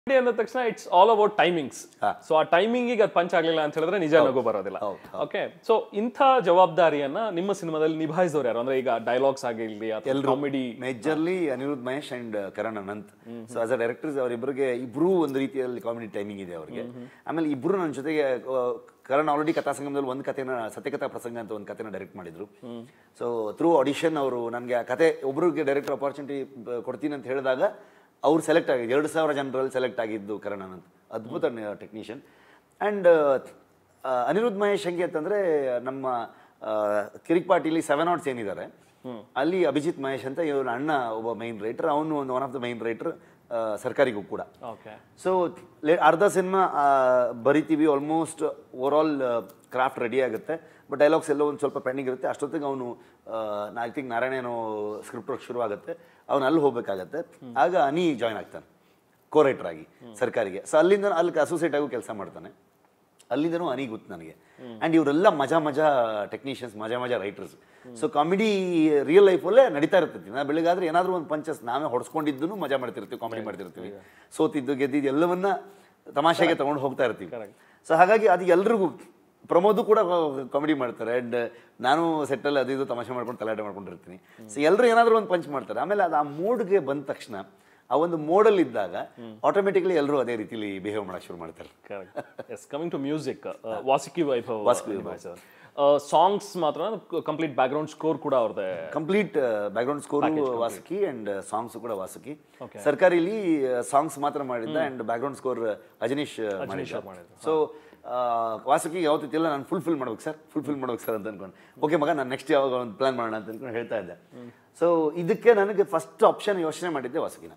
Comedy ಅಂದ ತಕ್ಷಣ it's all about timings ಹಾ. ಸೊ ಆ ಟೈಮಿಂಗಿಗೆ ಅದು ಪಂಚ್ ಆಗ್ಲಿಲ್ಲ ಅಂತ ಹೇಳಿದ್ರೆ ನಿಜ ನಗು ಬರೋದಿಲ್ಲ ಹೌದು, ಓಕೆ ಸೊ ಇಂಥ ಜವಾಬ್ದಾರಿಯನ್ನ ನಿಮ್ಮ ಸಿನಿಮಾದಲ್ಲಿ ನಿಭಾಯಿಸಿದವರು ಯಾರು ಅಂದ್ರೆ ಈಗ ಡೈಲಾಗ್ಸ್ ಆಗಿರ್ಲಿ ಅಥವಾ comedy majorly Aniruddh Mahesh and Karan Anant so as a directors ಅವರಿಬ್ಬರಿಗೆ ಇಬ್ರು ಒಂದು ರೀತಿಯಲ್ಲಿ ಕಾಮಿಡಿ ಟೈಮಿಂಗ್ ಇದೆ ಅವರಿಗೆ ಆಮೇಲೆ ಇಬ್ರು ನನ್ನ ಜೊತೆಗೆ ಆ, ಕರಣ್ ಆಲ್ರೆಡಿ ಕಥಾ ಸಂಗಮದಲ್ಲಿ ಒಂದು ಕಥೆನ ಸತ್ಯಕಥಾ ಪ್ರಸಂಗ ಅಂತ ಒಂದು ಕಥೆನ ಡೈರೆಕ್ಟ್ ಮಾಡಿದ್ರು ಸೊ ಥ್ರೂ ಆಡಿಷನ್ ಅವರು ನನಗೆ ಆ ಕತೆ ಒಬ್ರಿಗೆ ಡೈರೆಕ್ಟರ್ ಅಪಾರ್ಚುನಿಟಿ ಕೊಡ್ತೀನಿ ಅಂತ ಹೇಳಿದಾಗ ಅವ್ರು ಸೆಲೆಕ್ಟ್ ಆಗಿದ್ದು ಎರಡು ಸಾವಿರ ಜನರಲ್ಲಿ ಸೆಲೆಕ್ಟ್ ಆಗಿದ್ದು ಕರಣ್ ಅನಂತ್ ಅದ್ಭುತ ಟೆಕ್ನಿಷಿಯನ್ ಆ್ಯಂಡ್ ಅನಿರುದ್ಧ್ ಮಹೇಶ್ ಹೆಂಗೆ ಅಂತಂದರೆ ನಮ್ಮ ಆ, ಕಿರಿಕ್ ಪಾರ್ಟಿಲಿ ಸೆವೆನ್ ನಾಟ್ಸ್ ಏನಿದ್ದಾರೆ ಅಲ್ಲಿ ಅಭಿಜಿತ್ ಮಹೇಶ್ ಅಂತ ಇವನ ಅಣ್ಣ ಒಬ್ಬ ಮೈನ್ ರೈಟರ್ ಅವನು ಒಂದು one of the main writer ಸರ್ಕಾರಿಗೂ ಕೂಡ ಓಕೆ ಸೊ ಲೇ ಅರ್ಧ ಸಿನಿಮಾ ಬರಿತೀವಿ almost over all craft ready ಆಗುತ್ತೆ ಬಟ್ ಡೈಲಾಗ್ಸ್ ಎಲ್ಲ ಒಂದು ಸ್ವಲ್ಪ ಪೆಂಡಿಂಗ್ ಇರುತ್ತೆ ಅಷ್ಟೊತ್ತಿಗೆ ಅವನು ಐ ಥಿಂಕ್ ನಾರಾಯಣ ಏನೋ ಸ್ಕ್ರಿಪ್ಟ್ ವರ್ಕ್ ಶುರು ಆಗುತ್ತೆ ಅವನು ಅಲ್ಲಿ ಹೋಗ್ಬೇಕಾಗತ್ತೆ ಆಗ ಅನಿ ಜಾಯ್ನ್ ಆಗ್ತಾನೆ ಕೋ ರೈಟರ್ ಆಗಿ ಸರ್ಕಾರಿಗೆ ಸೊ ಅಲ್ಲಿಂದ ಅಲ್ಲಿ ಅಸೋಸಿಯೇಟ್ ಆಗೂ ಕೆಲಸ ಮಾಡ್ತಾನೆ ಅಲ್ಲಿಂದನೂ ಅನಿ ಗೊತ್ತು ನನಗೆ ಆ್ಯಂಡ್ ಇವರೆಲ್ಲ ಮಜಾ ಮಜಾ ಟೆಕ್ನಿಷಿಯನ್ಸ್ ಮಜಾ ಮಜಾ ರೈಟರ್ಸ್ ಸೊ ಕಾಮಿಡಿ ರಿಯಲ್ ಲೈಫಲ್ಲೇ ನಡೀತಾ ಇರ್ತೈತಿ ನಾ ಬೆಳಿಗಾದ್ರೆ ಏನಾದರೂ ಒಂದು ಪಂಚಸ್ ನಾವೇ ಹೊಡ್ಸ್ಕೊಂಡಿದ್ದು ಮಜಾ ಮಾಡ್ತಿರ್ತೀವಿ ಕಾಮಿಡಿ ಮಾಡ್ತಿರ್ತೀವಿ ಸೋತಿದ್ದು ಗೆದ್ದಿದ್ದು ಎಲ್ಲವನ್ನ ತಮಾಷೆಗೆ ತಗೊಂಡು ಹೋಗ್ತಾ ಇರ್ತೀವಿ ಸೊ ಹಾಗಾಗಿ ಅದು ಎಲ್ರಿಗೂ ಪ್ರಮೋದು ಕೂಡ ಕಾಮಿಡಿ ಮಾಡ್ತಾರೆ ಆ್ಯಂಡ್ ನಾನು ಸೆಟ್ಟಲ್ಲಿ ಅದು ಇದು ತಮಾಷೆ ಮಾಡ್ಕೊಂಡು ತಲಾಟೆ ಮಾಡ್ಕೊಂಡಿರ್ತೀನಿ ಸೊ ಎಲ್ಲರೂ ಏನಾದರೂ ಒಂದು ಪಂಚ್ ಮಾಡ್ತಾರೆ ಆಮೇಲೆ ಅದು ಆ ಮೂಡ್ಗೆ ಬಂದ ತಕ್ಷಣ ಆ ಒಂದು ಮೋಡಲ್ಲಿ ಇದ್ದಾಗ ಆಟೋಮೆಟಿಕ್ಲಿ ಎಲ್ಲರೂ ಅದೇ ರೀತಿಲಿ ಬಿಹೇವ್ ಮಾಡಕ್ಕೆ ಶುರು ಮಾಡ್ತಾರೆ correct yes coming to music Vasuki Vaibhav Vasuki songs ಮಾತ್ರ ಕಂಪ್ಲೀಟ್ ಬ್ಯಾಕ್ ಗ್ರೌಂಡ್ ಸ್ಕೋರ್ ಕೂಡ ಅವ್ರದ್ದೇ complete background score Vasuki and songs ಕೂಡ ವಾಸುಕಿ ಸರ್ಕಾರಿಲಿ ಸಾಂಗ್ಸ್ ಮಾತ್ರ ಮಾಡಿದ್ದ ಅಂಡ್ ಬ್ಯಾಕ್ಗ್ರೌಂಡ್ ಸ್ಕೋರ್ ಅಜನೀಶ್ ಮಾಡಿದ್ದ ಸೊ ವಾಸುಕಿ ಯಾವತ್ತಿಲ್ಲ ನಾನು ಫುಲ್ಫಿಲ್ ಮಾಡ್ಬೇಕು ಸರ್ ಫುಲ್ಫಿಲ್ ಮಾಡ್ಬೇಕು ಸರ್ ಅಂತ ಅನ್ಕೊಂಡು ಓಕೆ ಮಗ ನಾನು ನೆಕ್ಸ್ಟ್ ಯಾವಾಗ ಒಂದು ಪ್ಲಾನ್ ಮಾಡೋಣ ಅಂತ ಅನ್ಕೊಂಡು ಹೇಳ್ತಾ ಇದ್ದೆ ಸೊ ಇದಕ್ಕೆ ನನಗೆ ಫಸ್ಟ್ ಆಪ್ಷನ್ ಯೋಚನೆ ಮಾಡಿದ್ದೆ ವಾಸುಕಿನ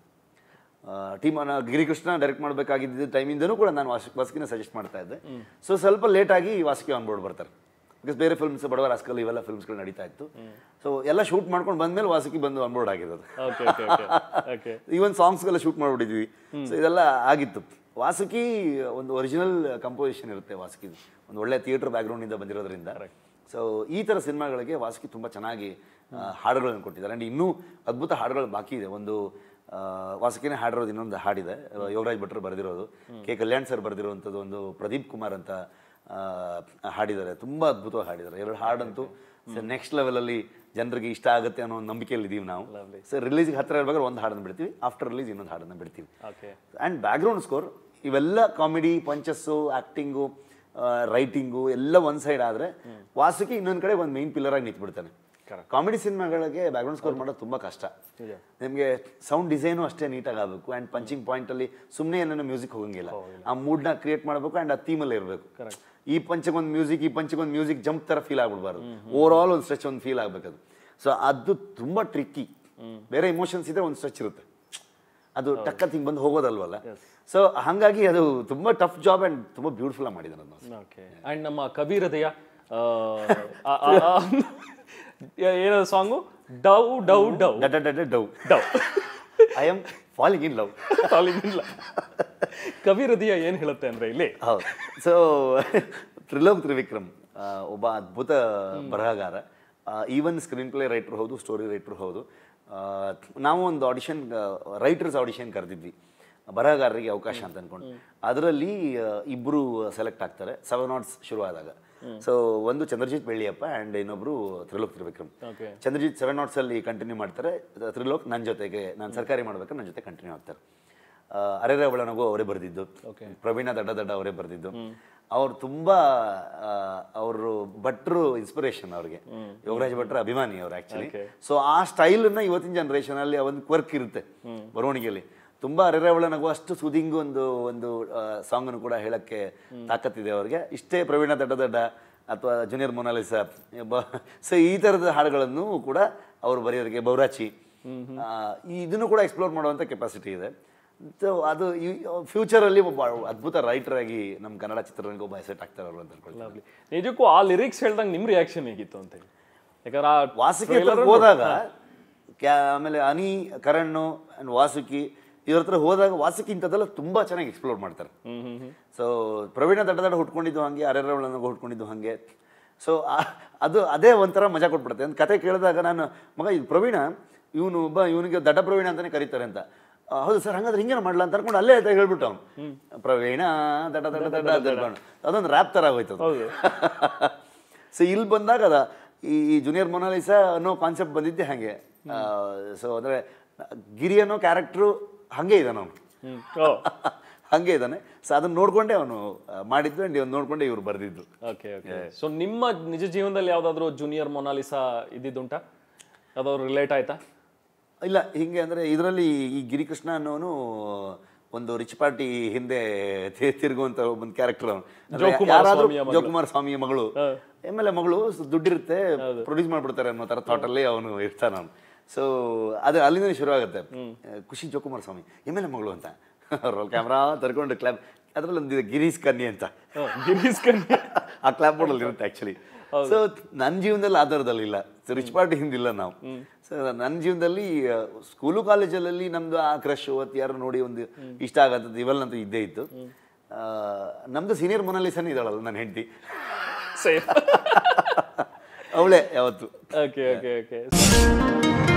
ಟೀಮ್ ಗಿರಿಕೃಷ್ಣ ಡೈರೆಕ್ಟ್ ಮಾಡಬೇಕಾಗಿದ್ದ ಟೈಮಿಂದನೂ ಕೂಡ ನಾನು ವಾಸ್ ವಾಸುಕಿನ ಸಜೆಸ್ಟ್ ಮಾಡ್ತಾ ಇದ್ದೆ ಸೊ ಸ್ವಲ್ಪ ಲೇಟಾಗಿ ವಾಸುಕಿ ಆನ್ ಬೋರ್ಡ್ ಬರ್ತಾರೆ ಬಿಕಾಸ್ ಬೇರೆ ಫಿಲ್ಮ್ಸ್ ಬಡವರ ರಾಸ್ಕಲ್ ಇವೆಲ್ಲ ಫಿಲ್ಮ್ಸ್ಗಳು ನಡೀತಾ ಇತ್ತು ಸೊ ಎಲ್ಲ ಶೂಟ್ ಮಾಡ್ಕೊಂಡು ಬಂದ್ಮೇಲೆ ವಾಸುಕಿ ಬಂದು ಆನ್ ಬೋರ್ಡ್ ಆಗಿರೋದು okay okay okay okay even ಸಾಂಗ್ಸ್ಗೆಲ್ಲ ಶೂಟ್ ಮಾಡಿಬಿಟ್ಟಿದ್ವಿ ಸೊ ಇದೆಲ್ಲ ಆಗಿತ್ತು ವಾಸುಕಿ ಒಂದು ಒರಿಜಿನಲ್ ಕಂಪೋಸಿಷನ್ ಇರುತ್ತೆ ವಾಸುಕಿ ಒಂದು ಒಳ್ಳೆ ಥಿಯೇಟರ್ ಬ್ಯಾಕ್ಗ್ರೌಂಡಿಂದ ಬಂದಿರೋದ್ರಿಂದ ಸೊ ಈ ಥರ ಸಿನಿಮಾಗಳಿಗೆ ವಾಸುಕಿ ತುಂಬ ಚೆನ್ನಾಗಿ ಆ, ಹಾಡುಗಳನ್ನು ಕೊಟ್ಟಿದ್ದಾರೆ ಆ್ಯಂಡ್ ಇನ್ನೂ ಅದ್ಭುತ ಹಾಡುಗಳು ಬಾಕಿ ಇದೆ ಒಂದು ಆ, ವಾಸುಕಿನೇ ಹಾಡಿರೋದು ಇನ್ನೊಂದು ಹಾಡಿದೆ ಯೋಗರಾಜ್ ಭಟ್ರು ಬರೆದಿರೋದು ಕೆ ಕಲ್ಯಾಣ್ ಸರ್ ಬರೆದಿರುವಂಥದ್ದು ಒಂದು ಪ್ರದೀಪ್ ಕುಮಾರ್ ಅಂತ ಆ, ಹಾಡಿದ್ದಾರೆ ತುಂಬ ಅದ್ಭುತವಾಗಿ ಹಾಡಿದ್ದಾರೆ ಎರಡು ಹಾಡಂತೂ ನೆಕ್ಸ್ಟ್ ಲೆವೆಲಲ್ಲಿ ಜನರಿಗೆ ಇಷ್ಟ ಆಗುತ್ತೆ ಅನ್ನೋ ಒಂದು ನಂಬಿಕೆಯಲ್ಲಿ ಇದೀವಿ ನಾವು ಸರ್ ರಿಲೀಸ್ಗೆ ಹತ್ತಿರ ಇರಬೇಕಾದ್ರೆ ಒಂದು ಹಾಡನ್ನು ಬಿಡ್ತೀವಿ ಆಫ್ಟರ್ ರಿಲೀಸ್ ಇನ್ನೊಂದು ಹಾಡನ್ನು ಬಿಡ್ತೀವಿ ಓಕೆ ಆ್ಯಂಡ್ ಬ್ಯಾಕ್ಗ್ರೌಂಡ್ ಸ್ಕೋರ್ ಇವೆಲ್ಲ ಕಾಮಿಡಿ ಪಂಚಸ್ಸು ಆ್ಯಕ್ಟಿಂಗು ರೈಟಿಂಗು ಎಲ್ಲ ಒಂದು ಸೈಡ್ ಆದರೆ ವಾಸುಕಿ ಇನ್ನೊಂದು ಕಡೆ ಒಂದು ಮೈನ್ ಪಿಲ್ಲರ್ ಆಗಿ ನಿಂತ್ಬಿಡ್ತಾನೆ ಕಾಮಿಡಿ ಸಿನಿಮಾಗಳಿಗೆ ಬ್ಯಾಕ್ಗ್ರೌಂಡ್ ಸ್ಕೋರ್ ಮಾಡೋದು ತುಂಬ ಕಷ್ಟ ನಿಮಗೆ ಸೌಂಡ್ ಡಿಸೈನು ಅಷ್ಟೇ ನೀಟಾಗಿ ಆಗಬೇಕು ಆ್ಯಂಡ್ ಪಂಚಿಂಗ್ ಪಾಯಿಂಟಲ್ಲಿ ಸುಮ್ಮನೆ ಏನೋ ಮ್ಯೂಸಿಕ್ ಹೋಗಂಗಿಲ್ಲ ಆ ಮೂಡ್ನ ಕ್ರಿಯೇಟ್ ಮಾಡಬೇಕು ಆ್ಯಂಡ್ ಆ ಥೀಮಲ್ಲಿ ಇರಬೇಕು ಈ ಪಂಚಗೊಂದು ಮ್ಯೂಸಿಕ್ ಈ ಪಂಚಗೊಂದು ಮ್ಯೂಸಿಕ್ ಜಂಪ್ ಥರ ಫೀಲ್ ಆಗ್ಬಿಡ್ಬಾರ್ದು ಓವರ್ ಆಲ್ ಒಂದು ಸ್ಟ್ರೆಚ್ ಒಂದು ಫೀಲ್ ಆಗಬೇಕದು ಸೊ ಅದು ತುಂಬ ಟ್ರಿಕ್ಕಿ ಬೇರೆ ಇಮೋಷನ್ಸ್ ಇದ್ರೆ ಒಂದು ಸ್ಟ್ರೆಚ್ ಇರುತ್ತೆ ಅದು ಟಕ್ಕತ್ ಹಿಂಗೆ ಬಂದು ಹೋಗೋದಲ್ವಲ್ಲ ಸೊ ಹಾಗಾಗಿ ಅದು ತುಂಬ ಟಫ್ ಜಾಬ್ ಆ್ಯಂಡ್ ತುಂಬ ಬ್ಯೂಟಿಫುಲ್ ಆಗಿ ಮಾಡಿದ್ದಾನೆ ಅದನ್ನ ಓಕೆ ಆ್ಯಂಡ್ ನಮ್ಮ ಕವಿ ಹೃದಯ ಆ, ಆ- ಆ- ಆ- ಏನದು ಸಾಂಗು ಡೌ ಡೌ ಡೌ ಡಟ ಡಟ ಡೌ ಡೌ I am falling in love ಇಲ್ಲ ಕವಿ ಹೃದಯ ಏನು ಹೇಳುತ್ತೆ ಅಂದ್ರೆ ಇಲ್ಲಿ ಹೌದು ಸೊ ತ್ರಿಲೋಕ್ ತ್ರಿವಿಕ್ರಮ್ ಆ, ಒಬ್ಬ ಅದ್ಭುತ ಬರಹಗಾರ ಈವನ್ ಸ್ಕ್ರೀನ್ ಪ್ಲೇ ರೈಟ್ರು ಹೌದು ಸ್ಟೋರಿ ರೈಟ್ರು ಹೌದು ಆ, ನಾವು ಒಂದು ಆಡಿಷನ್ ರೈಟರ್ಸ್ ಆಡಿಷನ್ ಕರೆದಿದ್ವಿ ಬರಹಗಾರರಿಗೆ ಅವಕಾಶ ಅಂತ ಅನ್ಕೊಂಡು ಅದರಲ್ಲಿ ಇಬ್ಬರು ಸೆಲೆಕ್ಟ್ ಆಗ್ತಾರೆ ಸೆವೆನ್ ನಾಟ್ಸ್ ಶುರು ಆದಾಗ ಸೊ ಒಂದು ಚಂದ್ರಜಿತ್ ಬೆಳ್ಳಿಯಪ್ಪ ಆ್ಯಂಡ್ ಇನ್ನೊಬ್ರು Trilok Trivikram okay Chandrajith seven knots ಅಲ್ಲಿ ಕಂಟಿನ್ಯೂ ಮಾಡ್ತಾರೆ ತ್ರಿಲೋಕ್ ನನ್ನ ಜೊತೆಗೆ ನಾನು ಸರ್ಕಾರಿ ಮಾಡ್ಬೇಕಾದ್ರೆ ನನ್ನ ಜೊತೆ ಕಂಟಿನ್ಯೂ ಆಗ್ತಾರೆ ಆ, ಅರೆರೆ ಒಳನಗು ಅವರೇ ಬರೆದಿದ್ದು ಪ್ರವೀಣ ದಡ್ಡ ದಡ್ಡ ಅವರೇ ಬರೆದಿದ್ದು ಅವ್ರು ತುಂಬಾ ಅವರು ಭಟ್ರು ಇನ್ಸ್ಪಿರೇಷನ್ ಅವ್ರಿಗೆ ಯೋಗರಾಜ್ ಭಟ್ರ ಅಭಿಮಾನಿ ಅವ್ರು ಆಕ್ಚುಲಿ ಸೊ ಆ ಸ್ಟೈಲನ್ನ ಇವತ್ತಿನ ಜನರೇಷನ್ ಅಲ್ಲಿ ಒಂದು ಕ್ವರ್ಕ್ ಇರುತ್ತೆ ಬರವಣಿಗೆಯಲ್ಲಿ ತುಂಬಾ ಅರೆರೆ ಒಳನಗು ಅಷ್ಟು ಸುದಿಂಗ್ ಒಂದು ಒಂದು ಸಾಂಗನ್ನು ಕೂಡ ಹೇಳಕ್ಕೆ ತಾಕತ್ತಿದೆ ಅವ್ರಿಗೆ ಇಷ್ಟೇ ಪ್ರವೀಣ ದಡ್ಡ ದಡ್ಡ ಅಥವಾ ಜೂನಿಯರ್ ಮೊನಾಲಿಸ ಸೊ ಈ ಥರದ ಹಾಡುಗಳನ್ನು ಕೂಡ ಅವರು ಬರೆಯೋರಿಗೆ ಬೌರಾಚಿ ಆ, ಇದನ್ನು ಕೂಡ ಎಕ್ಸ್ಪ್ಲೋರ್ ಮಾಡುವಂಥ ಕೆಪಾಸಿಟಿ ಇದೆ ಸೊ ಅದು ಫ್ಯೂಚರಲ್ಲಿ ಒಬ್ಬ ಅದ್ಭುತ ರೈಟರ್ ಆಗಿ ನಮ್ಮ ಕನ್ನಡ ಚಿತ್ರರಂಗ ಒಬ್ಬ ಸೆಟ್ ಆಗ್ತಾರೆ ಅವರು ಅಂತ ಅನ್ಕೊಳ್ತೀನಿ ಲವ್ಲಿ ನಿಜಕ್ಕೂ ಆ ಲಿರಿಕ್ಸ್ ಹೇಳ್ದಂಗೆ ನಿಮ್ಮ ರಿಯಾಕ್ಷನ್ ಹೇಗಿತ್ತು ಅಂತ ಹೇಳಿ ಯಾಕಂದ್ರೆ ಆ ವಾಸುಕಿ ಹತ್ರ trailer ಹೋದಾಗ ಕ್ಯಾ ಆಮೇಲೆ ಅನಿ ಕರಣ್ ಅಂಡ್ ವಾಸುಕಿ ಇವ್ರ ಹತ್ರ ಹೋದಾಗ ವಾಸುಕಿ ಇಂಥದ್ದೆಲ್ಲ ತುಂಬ ಚೆನ್ನಾಗಿ ಎಕ್ಸ್ಪ್ಲೋರ್ ಮಾಡ್ತಾರೆ ಸೊ ಪ್ರವೀಣ ದಡ್ಡ ದಡ್ಡ ಹುಟ್ಕೊಂಡಿದ್ದು ಹಾಗೆ ಅರೆರವಳನ್ನ ಹುಟ್ಕೊಂಡಿದ್ದು ಹಾಗೆ ಸೊ ಅದು ಅದೇ ಒಂಥರ ಮಜಾ ಕೊಟ್ಬಿಡುತ್ತೆ ಒಂದು ಕತೆ ಕೇಳಿದಾಗ ನಾನು ಮಗ ಇದು ಪ್ರವೀಣ ಇವನು ಒಬ್ಬ ಇವನಿಗೆ ದಡ್ಡ ಪ್ರವೀಣ ಅಂತಲೇ ಕರೀತಾರೆ ಅಂತ ಆ, ಹೌದು ಸರ್ ಹಂಗಾದ್ರೆ ಹಿಂಗೇನು ಮಾಡಲ್ಲ ಅಂತ ಅನ್ಕೊಂಡು ಅಲ್ಲೇ ಆಯ್ತಾ ಹೇಳ್ಬಿಟ್ಟು ಅವನು ಪ್ರವೀಣ ದಡ ದಡ ದಡ ಅಂತ ಹೇಳ್ಕೊಂಡು ಅದೊಂದು ರ್ಯಾಪ್ ಥರ ಆಗೋಯ್ತು ಅದು ಹೌದು ಸೊ ಇಲ್ಲಿ ಬಂದಾಗ ಅದ ಈ ಈ ಜೂನಿಯರ್ ಮೊನಾಲಿಸಾ ಅನ್ನೋ ಕಾನ್ಸೆಪ್ಟ್ ಬಂದಿದ್ದೆ ಹಾಗೆ ಸೊ ಅಂದರೆ ಗಿರಿ ಅನ್ನೋ ಕ್ಯಾರೆಕ್ಟ್ರು ಹಾಗೆ ಇದ್ದಾನೆ ಅವನು ಹ್ಮ್ ಓ ಹಾಗೆ ಇದ್ದಾನೆ ಸೊ ಅದನ್ನ ನೋಡ್ಕೊಂಡೆ ಅವನು ಮಾಡಿದ್ದು ಆ್ಯಂಡ್ ಇವನು ನೋಡ್ಕೊಂಡೆ ಇವ್ರು ಬರೆದಿದ್ದು ಓಕೆ ಓಕೆ ಸೊ ನಿಮ್ಮ ನಿಜ ಜೀವನದಲ್ಲಿ ಯಾವ್ದಾದ್ರು ಜೂನಿಯರ್ ಮೊನಾಲಿಸಾ ಇದ್ದಿದ್ದುಂಟಾ ಯಾವ್ದಾದ್ರು ರಿಲೇಟ್ ಆಯ್ತಾ ಇಲ್ಲ ಹಿಂಗೆ ಅಂದರೆ ಇದರಲ್ಲಿ ಈ ಗಿರಿಕೃಷ್ಣ ಅನ್ನೋನು ಒಂದು ರಿಚ್ ಪಾರ್ಟಿ ಹಿಂದೆ ತಿ- ತಿರುಗುವಂತ ಒಂದು ಕ್ಯಾರೆಕ್ಟರ್ ಅವನು ಅಂದ್ರೆ ಜೋಕುಮಾರ ಯಾರಾದ್ರೂ ಸ್ವಾಮಿಯ ಮಗಳು. ಜೋಕುಮಾರ್ ಸ್ವಾಮಿಯ ಮಗಳು ಎಮ್ ಎಲ್ ಎ ಮಗಳು ಸ- ದುಡ್ಡಿರುತ್ತೆ ಪ್ರೊಡ್ಯೂಸ್ ಮಾಡ್ಬಿಡ್ತಾರೆ ಅನ್ನೋ ಥರ ಥಾಟಲ್ಲಿ ಅವನು ಇರ್ತಾನೆ ಅವನು ಸೊ ಅದು ಅಲ್ಲಿಂದ ಶುರು ಆಗುತ್ತೆ ಖುಷಿ Jokumar Swamy M L A ಮಗಳು ಅಂತ ರೋಲ್ ಕ್ಯಾಮ್ರಾ ತರ್ಕೊಂಡು ಕ್ಲಾಪ್ ಅದರಲ್ಲಿ ಒಂದು ಗಿರೀಶ್ ಕನ್ನಿ ಅಂತ ಗಿರೀಶ್ ಕನ್ಯಾ ಆ ಕ್ಲಾಪ್ ಬೋರ್ಡಲ್ಲಿ ಇರುತ್ತೆ ಆ್ಯಕ್ಚುಲಿ ಸೊ ನನ್ನ ಜೀವನದಲ್ಲಿ ಆ ಥರದಲ್ಲಿ ಇಲ್ಲ ಸೊ ರಿಚ್ ಪಾರ್ಟಿ ಹಿಂದಿಲ್ಲ ನಾವು ಸೊ ನನ್ನ ಜೀವನದಲ್ಲಿ ಸ್ಕೂಲು ಕಾಲೇಜಲ್ಲಿ ನಮ್ದು ಆ ಕ್ರಶ್ ಅವತ್ತು ಯಾರು ನೋಡಿ ಒಂದು ಇಷ್ಟ ಆಗತ್ತದು ಇವೆಲ್ಲಂತೂ ಇದ್ದೇ ಇತ್ತು ಆ, ನಮ್ದು ಸೀನಿಯರ್ ಮೊನಾಲಿಸನ್ ಇದ್ದಾಳಲ್ಲ ನನ್ನ ಹೆಂಡತಿ ಸೇಫ್ ಅವಳೇ ಯಾವತ್ತು ಓಕೆ ಓಕೆ ಓಕೆ